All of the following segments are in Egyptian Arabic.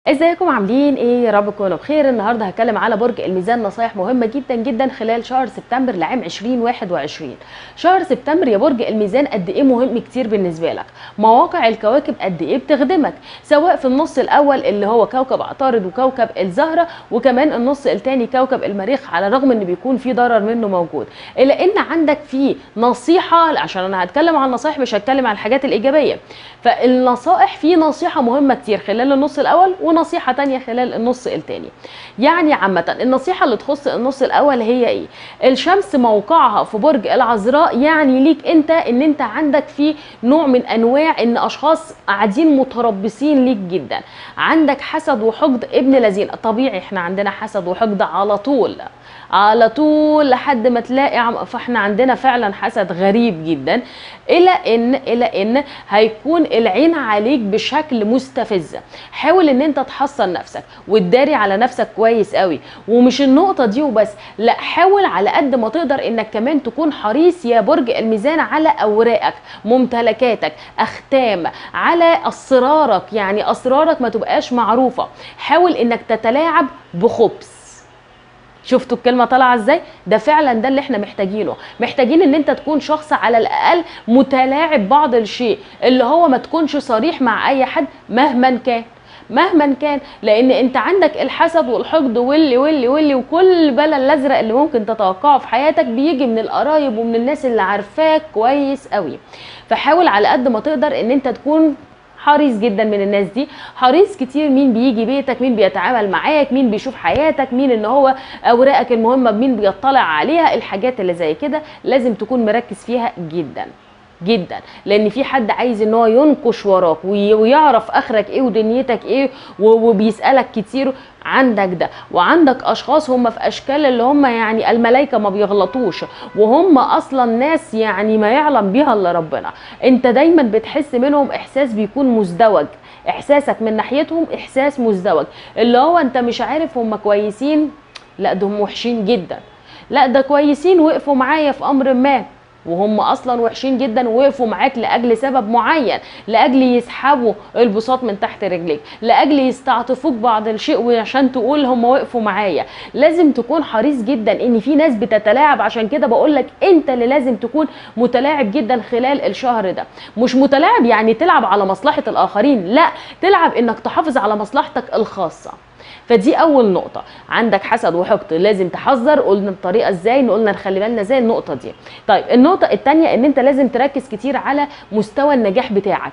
ازيكم عاملين ايه يا رب تكونوا بخير النهارده هتكلم على برج الميزان نصايح مهمه جدا جدا خلال شهر سبتمبر لعام 2021 شهر سبتمبر يا برج الميزان قد ايه مهم كتير بالنسبه لك مواقع الكواكب قد ايه بتخدمك سواء في النص الاول اللي هو كوكب عطارد وكوكب الزهره وكمان النص الثاني كوكب المريخ على الرغم ان بيكون في ضرر منه موجود الا ان عندك فيه نصيحه عشان انا هتكلم عن النصايح مش هتكلم عن الحاجات الايجابيه فالنصائح في نصيحه مهمه كتير خلال النص الاول ونصيحه تانية خلال النص التاني يعني عامه النصيحه اللي تخص النص الاول هي ايه الشمس موقعها في برج العذراء يعني ليك انت ان انت عندك في نوع من انواع ان اشخاص قاعدين متربصين ليك جدا عندك حسد وحقد ابن لذين طبيعي احنا عندنا حسد وحقد على طول على طول لحد ما تلاقي عم... فاحنا عندنا فعلا حسد غريب جدا الى ان الى ان هيكون العين عليك بشكل مستفز حاول ان انت تحصن نفسك وتداري على نفسك كويس قوي ومش النقطه دي وبس لا حاول على قد ما تقدر انك كمان تكون حريص يا برج الميزان على اوراقك ممتلكاتك اختام على اسرارك يعني اسرارك ما تبقاش معروفه حاول انك تتلاعب بخبث شفتوا الكلمه طالعه ازاي ده فعلا ده اللي احنا محتاجينه محتاجين ان انت تكون شخص على الاقل متلاعب بعض الشيء اللي هو ما تكونش صريح مع اي حد مهما كان مهما كان لان انت عندك الحسد والحقد واللي واللي واللي وكل البلا الازرق اللي ممكن تتوقعه في حياتك بيجي من القرايب ومن الناس اللي عارفاك كويس قوي فحاول على قد ما تقدر ان انت تكون حريص جدا من الناس دي حريص كتير مين بيجي بيتك مين بيتعامل معاك مين بيشوف حياتك مين ان هو اوراقك المهمه مين بيطلع عليها الحاجات اللي زي كده لازم تكون مركز فيها جدا جدا لان في حد عايز ان هو ينقش وراك ويعرف اخرك ايه ودنيتك ايه وبيسالك كتير عندك ده وعندك اشخاص هم في اشكال اللي هم يعني الملائكه ما بيغلطوش وهم اصلا ناس يعني ما يعلم بيها الا ربنا انت دايما بتحس منهم احساس بيكون مزدوج احساسك من ناحيتهم احساس مزدوج اللي هو انت مش عارف هم كويسين لا ده هم وحشين جدا لا ده كويسين وقفوا معايا في امر ما وهم اصلا وحشين جدا ووقفوا معاك لاجل سبب معين لاجل يسحبوا البساط من تحت رجليك لاجل يستعطفوك بعض الشيء وعشان تقول هم وقفوا معايا لازم تكون حريص جدا ان في ناس بتتلاعب عشان كده بقول لك انت اللي لازم تكون متلاعب جدا خلال الشهر ده مش متلاعب يعني تلعب على مصلحه الاخرين لا تلعب انك تحافظ على مصلحتك الخاصه فدي اول نقطه عندك حسد وحقد لازم تحذر قلنا الطريقه ازاي قلنا نخلي بالنا ازاي النقطه دي طيب النقطه الثانيه ان انت لازم تركز كتير على مستوى النجاح بتاعك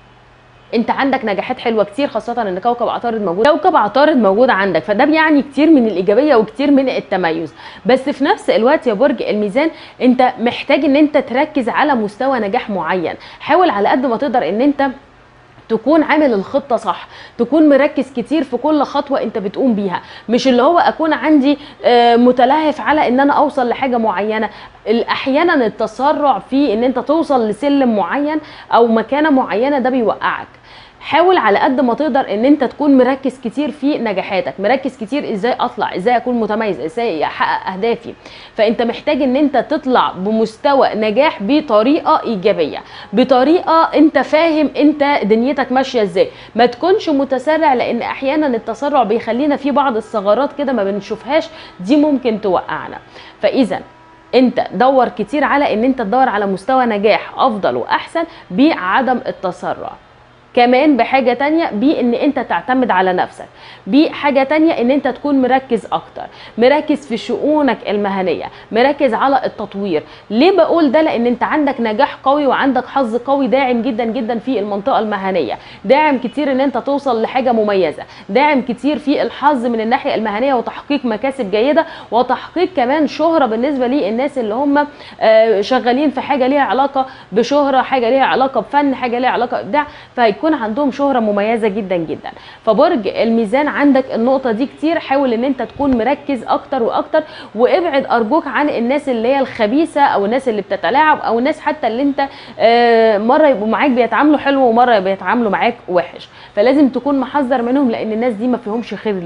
انت عندك نجاحات حلوه كتير خاصه ان كوكب عطارد موجود كوكب عطارد موجود عندك فده بيعني كتير من الايجابيه وكتير من التميز بس في نفس الوقت يا برج الميزان انت محتاج ان انت تركز على مستوى نجاح معين حاول على قد ما تقدر ان انت تكون عامل الخطه صح تكون مركز كتير في كل خطوه انت بتقوم بيها مش اللي هو اكون عندي متلهف على ان انا اوصل لحاجه معينه احيانا التسرع في ان انت توصل لسلم معين او مكانه معينه ده بيوقعك حاول على قد ما تقدر ان انت تكون مركز كتير في نجاحاتك مركز كتير ازاي اطلع ازاي اكون متميز ازاي احقق اهدافي فانت محتاج ان انت تطلع بمستوى نجاح بطريقه ايجابيه بطريقه انت فاهم انت دنيتك ماشيه ازاي ما تكونش متسرع لان احيانا التسرع بيخلينا في بعض الثغرات كده ما بنشوفهاش دي ممكن توقعنا فاذا انت دور كتير على ان انت تدور على مستوى نجاح افضل واحسن بعدم التسرع كمان بحاجة تانية بان انت تعتمد على نفسك بحاجة تانية ان انت تكون مركز اكتر مركز في شؤونك المهنية مركز على التطوير ليه بقول ده لان انت عندك نجاح قوي وعندك حظ قوي داعم جدا جدا في المنطقة المهنية داعم كتير ان انت توصل لحاجة مميزة داعم كتير في الحظ من الناحية المهنية وتحقيق مكاسب جيدة وتحقيق كمان شهرة بالنسبة للناس اللي هم شغالين في حاجة ليها علاقة بشهرة حاجة ليها علاقة بفن حاجة ليها علاقة بإبداع فهيكون يكون عندهم شهرة مميزة جدا جدا فبرج الميزان عندك النقطة دي كتير حاول ان انت تكون مركز اكتر واكتر وابعد ارجوك عن الناس اللي هي الخبيثة او الناس اللي بتتلاعب او الناس حتى اللي انت مرة يبقوا معاك بيتعاملوا حلو ومرة بيتعاملوا معاك وحش فلازم تكون محذر منهم لان الناس دي ما فيهمش خير ليك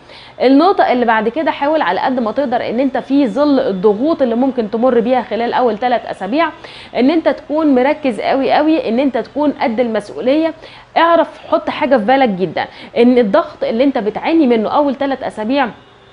النقطه اللي بعد كده حاول على قد ما تقدر ان انت في ظل الضغوط اللي ممكن تمر بيها خلال اول ثلاث اسابيع ان انت تكون مركز قوي قوي ان انت تكون قد المسؤوليه اعرف حط حاجه في بالك جدا ان الضغط اللي انت بتعاني منه اول ثلاث اسابيع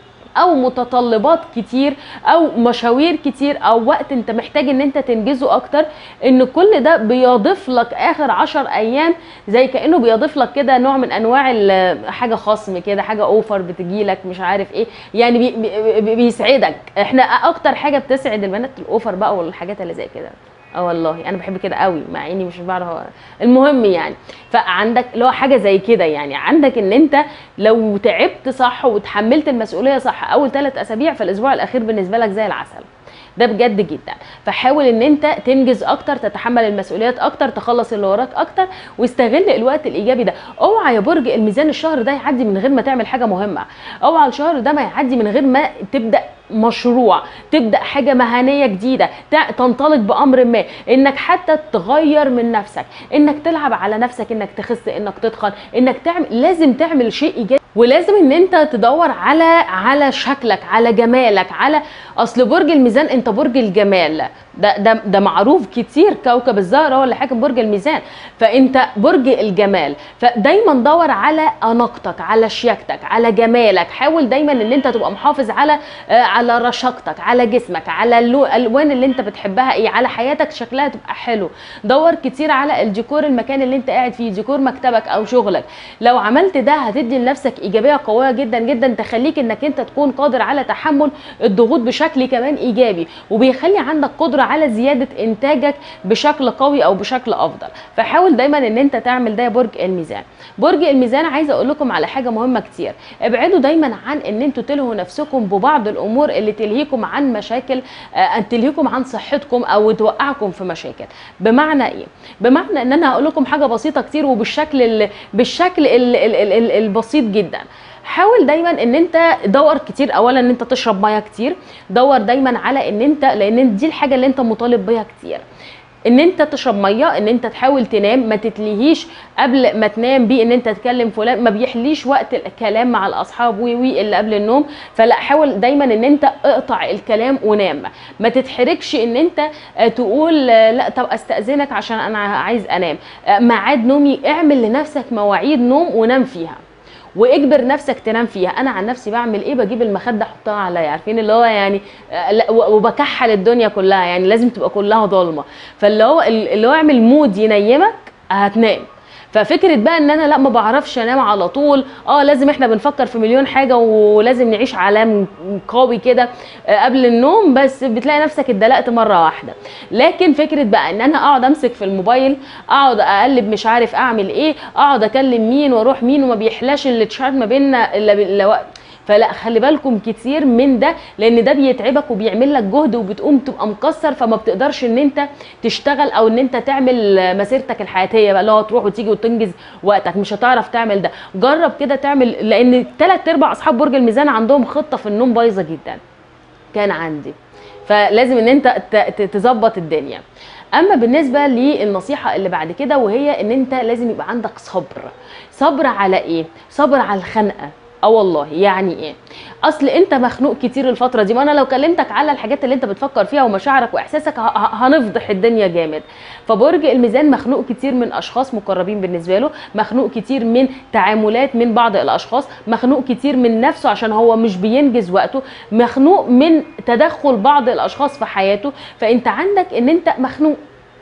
او متطلبات كتير او مشاوير كتير او وقت انت محتاج ان انت تنجزه اكتر ان كل ده بيضيف لك اخر عشر ايام زي كانه بيضيف لك كده نوع من انواع ال- حاجه خصم كده حاجه اوفر بتجيلك مش عارف ايه يعني بي بي بي- بيسعدك احنا اكتر حاجه بتسعد البنات الاوفر بقى والحاجات اللي زي كده اه والله انا بحب كده قوي مع اني مش بعرف المهم يعني فعندك اللي هو حاجه زي كده يعني عندك ان انت لو تعبت صح وتحملت المسؤوليه صح اول ثلاث اسابيع فالاسبوع الاخير بالنسبه لك زي العسل ده بجد جدا فحاول ان انت تنجز اكتر تتحمل المسؤوليات اكتر تخلص اللي وراك اكتر واستغل الوقت الايجابي ده اوعى يا برج الميزان الشهر ده يعدي من غير ما تعمل حاجه مهمه اوعى الشهر ده ما يعدي من غير ما تبدا مشروع تبدا حاجه مهنيه جديده تع- تنطلق بامر ما انك حتى تغير من نفسك انك تلعب على نفسك انك تخس انك تتخن انك تعمل لازم تعمل شيء ايجابي ولازم ان انت تدور على على شكلك على جمالك على اصل برج الميزان انت برج الجمال ده ده ده معروف كتير كوكب الزهره هو اللي حاكم برج الميزان فانت برج الجمال فدايما دور على اناقتك على شياكتك على جمالك حاول دايما ان انت تبقى محافظ على آه، على رشاقتك على جسمك على اللو- الالوان اللي انت بتحبها ايه على حياتك شكلها تبقى حلو دور كتير على الديكور المكان اللي انت قاعد فيه ديكور مكتبك او شغلك لو عملت ده هتدي لنفسك ايجابيه قويه جدا جدا تخليك انك انت تكون قادر على تحمل الضغوط بشكل كمان ايجابي وبيخلي عندك قدره على زياده انتاجك بشكل قوي او بشكل افضل فحاول دايما ان انت تعمل ده يا برج الميزان برج الميزان عايزه اقول لكم على حاجه مهمه كتير ابعدوا دايما عن ان انتوا تلهوا نفسكم ببعض الامور اللي تلهيكم عن مشاكل آه، تلهيكم عن صحتكم او توقعكم في مشاكل بمعنى ايه بمعنى ان انا هقول لكم حاجه بسيطه كتير وبالشكل ال... بالشكل ال... ال... ال... ال... البسيط جدا حاول دايما ان انت دور كتير اولا ان انت تشرب ميه كتير دور دايما على ان انت لان دي الحاجه اللي انت مطالب بيها كتير ان انت تشرب ميه ان انت تحاول تنام ما تتلهيش قبل ما تنام بيه ان انت تكلم فلان ما بيحليش وقت الكلام مع الاصحاب وي وي اللي قبل النوم فلا حاول دايما ان انت اقطع الكلام ونام ما تتحركش ان انت آه، تقول آه، لا طب استاذنك عشان انا عايز انام آه، ميعاد نومي اعمل لنفسك مواعيد نوم ونام فيها واجبر نفسك تنام فيها انا عن نفسي بعمل ايه بجيب المخده احطها عليا عارفين اللي هو يعني آه، لا، و- وبكحل الدنيا كلها يعني لازم تبقى كلها ضلمه فاللي هو اللي هو اعمل مود ينيمك هتنام ففكره بقى ان انا لا ما بعرفش انام على طول اه لازم احنا بنفكر في مليون حاجه ولازم نعيش عالم قوي كده آه، قبل النوم بس بتلاقي نفسك اتدلقت مره واحده لكن فكره بقى ان انا اقعد امسك في الموبايل اقعد اقلب مش عارف اعمل ايه اقعد اكلم مين واروح مين وما بيحلاش التشات ما بيننا الا الا وقت فلا خلي بالكم كتير من ده لان ده بيتعبك وبيعمل لك جهد وبتقوم تبقى مكسر فما بتقدرش ان انت تشتغل او ان انت تعمل مسيرتك الحياتيه بقى اللي هو تروح وتيجي وتنجز وقتك مش هتعرف تعمل ده جرب كده تعمل لان ثلاث ارباع اصحاب برج الميزان عندهم خطه في النوم بايظه جدا كان عندي فلازم ان انت ت- ت- تظبط الدنيا اما بالنسبه للنصيحه اللي بعد كده وهي ان انت لازم يبقى عندك صبر صبر على ايه صبر على الخنقه اه والله يعني ايه اصل انت مخنوق كتير الفتره دي ما انا لو كلمتك على الحاجات اللي انت بتفكر فيها ومشاعرك واحساسك ه- ه- هنفضح الدنيا جامد فبرج الميزان مخنوق كتير من اشخاص مقربين بالنسبه له مخنوق كتير من تعاملات من بعض الاشخاص مخنوق كتير من نفسه عشان هو مش بينجز وقته مخنوق من تدخل بعض الاشخاص في حياته فانت عندك ان انت مخنوق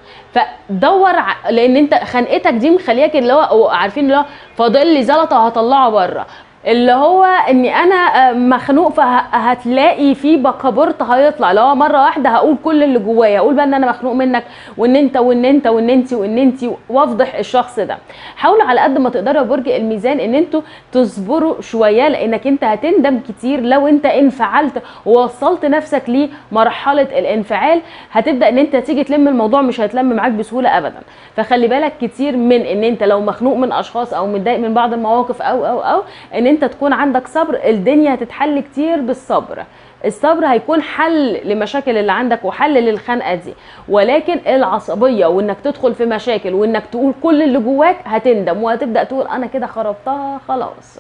فدور ع- لان انت خنقتك دي مخلياك اللي هو عارفين اللي هو فاضل لي زلطه هطلعه بره اللي هو اني انا آه، مخنوق فهتلاقي في بكابورت هيطلع اللي هو مره واحده هقول كل اللي جوايا اقول بقى ان انا مخنوق منك وان انت وان انت وان انت وان انت وافضح الشخص ده حاولوا على قد ما تقدروا يا برج الميزان ان انتوا تصبروا شويه لانك انت هتندم كتير لو انت انفعلت ووصلت نفسك لمرحله الانفعال هتبدا ان انت تيجي تلم الموضوع مش هيتلم معاك بسهوله ابدا فخلي بالك كتير من ان انت لو مخنوق من اشخاص او متضايق من بعض المواقف او او او ان انت تكون عندك صبر الدنيا هتتحل كتير بالصبر الصبر هيكون حل لمشاكل اللي عندك وحل للخنقه دي ولكن العصبيه وانك تدخل في مشاكل وانك تقول كل اللي جواك هتندم وهتبدا تقول انا كده خربتها خلاص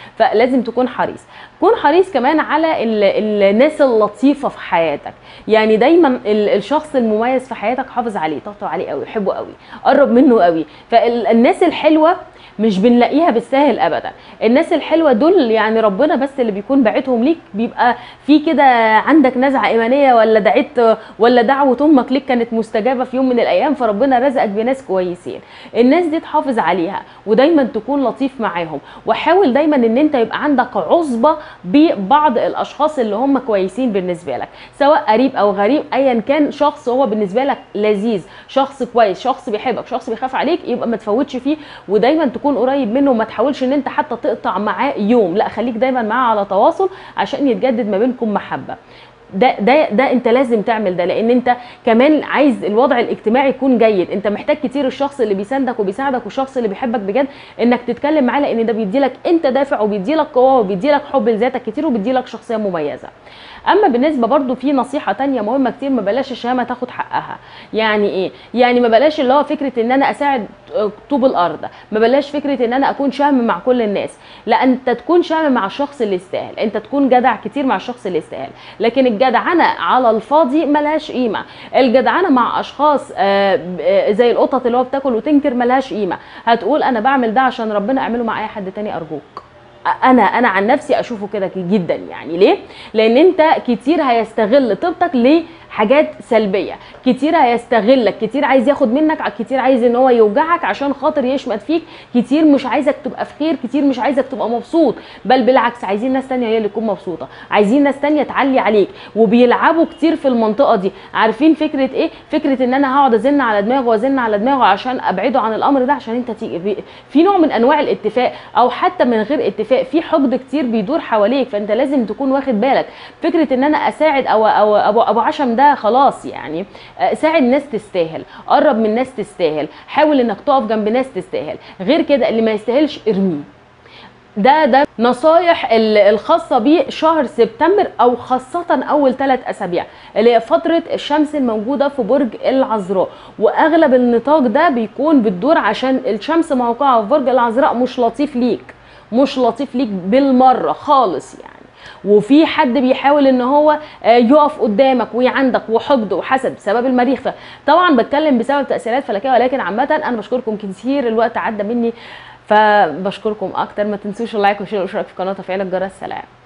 فلازم تكون حريص كون حريص كمان على ال- الناس اللطيفه في حياتك يعني دايما ال- الشخص المميز في حياتك حافظ عليه طبطب عليه قوي حبه قوي قرب منه قوي فالناس الحلوه مش بنلاقيها بالسهل ابدا الناس الحلوه دول يعني ربنا بس اللي بيكون باعتهم ليك بيبقى في كده عندك نزعه ايمانيه ولا دعيت ولا دعوه امك ليك كانت مستجابه في يوم من الايام فربنا رزقك بناس كويسين الناس دي تحافظ عليها ودايما تكون لطيف معاهم وحاول دايما ان انت يبقى عندك عصبه ببعض الاشخاص اللي هم كويسين بالنسبه لك سواء قريب او غريب ايا كان شخص هو بالنسبه لك لذيذ شخص كويس شخص بيحبك شخص بيخاف عليك يبقى ما تفوتش فيه ودايما تكون قريب منه وما تحاولش ان انت حتى تقطع معاه يوم لا خليك دايما معاه على تواصل عشان يتجدد ما بينكم محبه ده ده ده انت لازم تعمل ده لان انت كمان عايز الوضع الاجتماعي يكون جيد انت محتاج كتير الشخص اللي بيساندك وبيساعدك والشخص اللي بيحبك بجد انك تتكلم معاه لان ده بيديلك انت دافع وبيديلك قوه وبيديلك حب لذاتك كتير وبيديلك شخصيه مميزه اما بالنسبه برضو في نصيحه تانية مهمه كتير ما بلاش الشهامه تاخد حقها يعني ايه يعني ما بلاش اللي هو فكره ان انا اساعد طوب الارض ما بلاش فكره ان انا اكون شهم مع كل الناس لا انت تكون شهم مع الشخص اللي يستاهل انت تكون جدع كتير مع الشخص اللي يستاهل لكن الجدعنه على الفاضي ملهاش قيمه الجدعنه مع اشخاص آه، آه، زي القطط اللي هو بتاكل وتنكر ملهاش قيمه هتقول انا بعمل ده عشان ربنا اعمله مع اي حد تاني ارجوك انا انا عن نفسي اشوفه كده جدا يعني ليه لان انت كتير هيستغل طيبتك لحاجات سلبيه كتير هيستغلك كتير عايز ياخد منك كتير عايز ان هو يوجعك عشان خاطر يشمت فيك كتير مش عايزك تبقى في خير كتير مش عايزك تبقى مبسوط بل بالعكس عايزين ناس تانية هي اللي تكون مبسوطه عايزين ناس تانية تعلي عليك وبيلعبوا كتير في المنطقه دي عارفين فكره ايه فكره ان انا هقعد ازن على دماغه وازن على دماغه عشان ابعده عن الامر ده عشان انت تيجي بي- في نوع من انواع الاتفاق او حتى من غير اتفاق في حقد كتير بيدور حواليك فانت لازم تكون واخد بالك فكره ان انا اساعد او او ابو ابو عشم ده خلاص يعني آه، ساعد ناس تستاهل قرب من ناس تستاهل حاول انك تقف جنب ناس تستاهل غير كده اللي ما يستاهلش ارميه ده ده نصايح ال- الخاصة بشهر سبتمبر أو خاصة أول ثلاث أسابيع اللي هي فترة الشمس الموجودة في برج العذراء وأغلب النطاق ده بيكون بتدور عشان الشمس موقعها في برج العذراء مش لطيف ليك مش لطيف ليك بالمرة خالص يعني وفي حد بيحاول ان هو آه، يقف قدامك ويعندك وحقد وحسد بسبب المريخ طبعا بتكلم بسبب تاثيرات فلكيه ولكن عامه انا بشكركم كتير الوقت عدى مني فبشكركم اكتر ما تنسوش اللايك والشير والاشتراك في القناه وتفعيل الجرس سلام